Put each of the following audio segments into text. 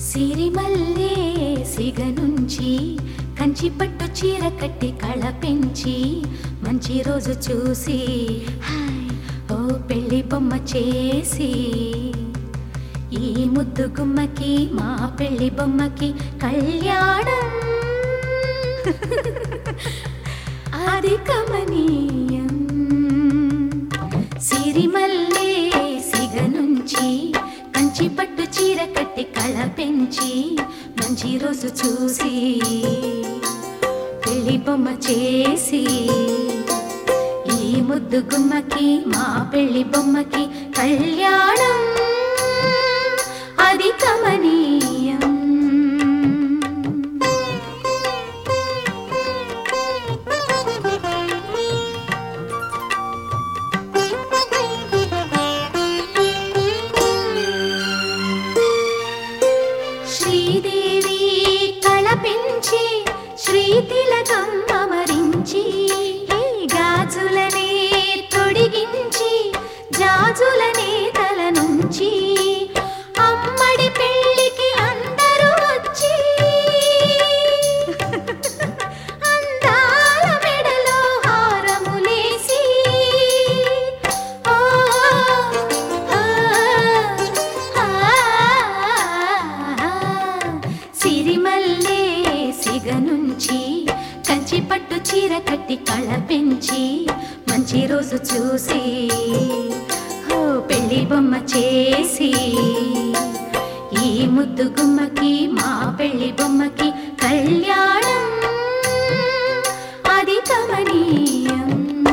సిరిమల్లే సిగ నుంచి కంచి పట్టు చీర కట్టి కళ పెంచి మంచి రోజు చూసి హాయ్ ఓ పెళ్లి బొమ్మ చేసి ఈ ముద్దు గుమ్మకి మా పెళ్లి బొమ్మకి కళ్యాణం అది కమనీయం సిరిమల్లే సిగ నుంచి కంచి పట్టు చీర కట్టి కళ పెంచి మంచి రోజు చూసి పెళ్లి బొమ్మ చేసి ఈ ముద్దు గుమ్మకి మా పెళ్లి బొమ్మకి కళ్యాణం అది కమనీయం శ్రీదేవి కళ పెంచి శ్రీతిలకం అమరించి ఈ గాజులనే తొడిగించి జాజులనే తల నుంచి అమ్మడి పెళ్ళికి అందరూ వచ్చి అందాల మెడలో హారములేసి ఓ ఆ, ఆ, సిరిమల్లే సిగ నుంచి కంచి పట్టు చీర కట్టి కళ పెంచి మంచి రోజు చూసి ఓ పెళ్లి బొమ్మ చేసి ఈ ముద్దు గుమ్మకి మా పెళ్లి బొమ్మకి కళ్యాణం అది కమనీయం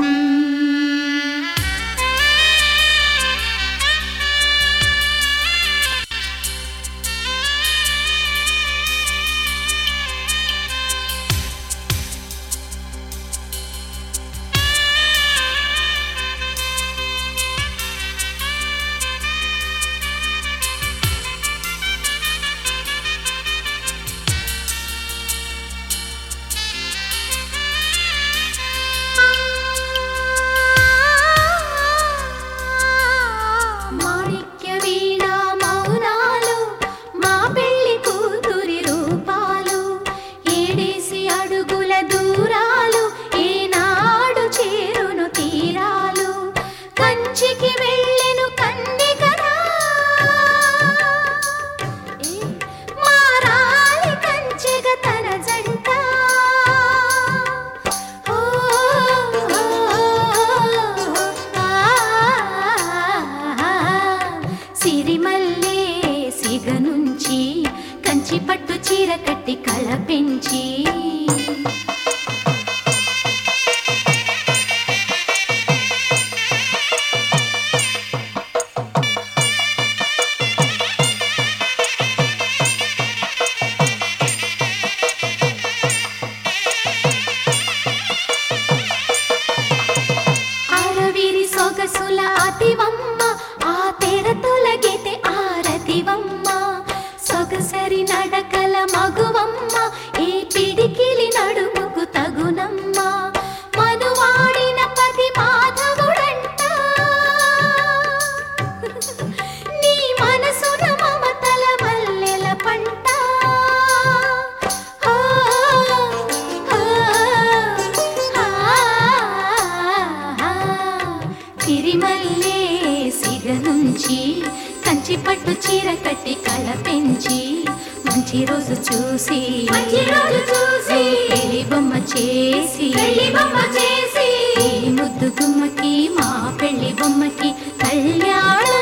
మాణిక్య వీణ మౌనాలు మా పెళ్లి కూతురి రూపాలు ఏడేసి అడుగుల దూరాలు ఏనాడు చేరును తీరాలు కంచికి వెళ్ళెను కన్నికరా ఏ మారాలి కంచెగ తన జంట ఓ సిరిమల్లే సిగ నుంచి కంచి పట్టు చీర కట్టి కళ పెంచి అరవిరి సొగసుల అతివమ్మ ఆ తెర తొలగితే ఆరతివమ్మ సొగసరి నడకల మగువమ్మ ఈ పిడికిలి నడుముకు తగునమ్మ మనువాడిన పతి మాధవుడంట నీ మనసున మమతల మల్లెల పంట ఆ, ఆ, ఆ, తిరిమల్లే సిగ నుంచి కంచి పట్టు చీర కట్టి కళ పెంచి మంచి రోజు చూసి మంచి రోజు చూసి పెళ్లి బొమ్మ చేసి పెళ్లి బొమ్మ చేసి ఈ ముద్దు గుమ్మకి మా పెళ్లి బొమ్మకి కళ్యాణం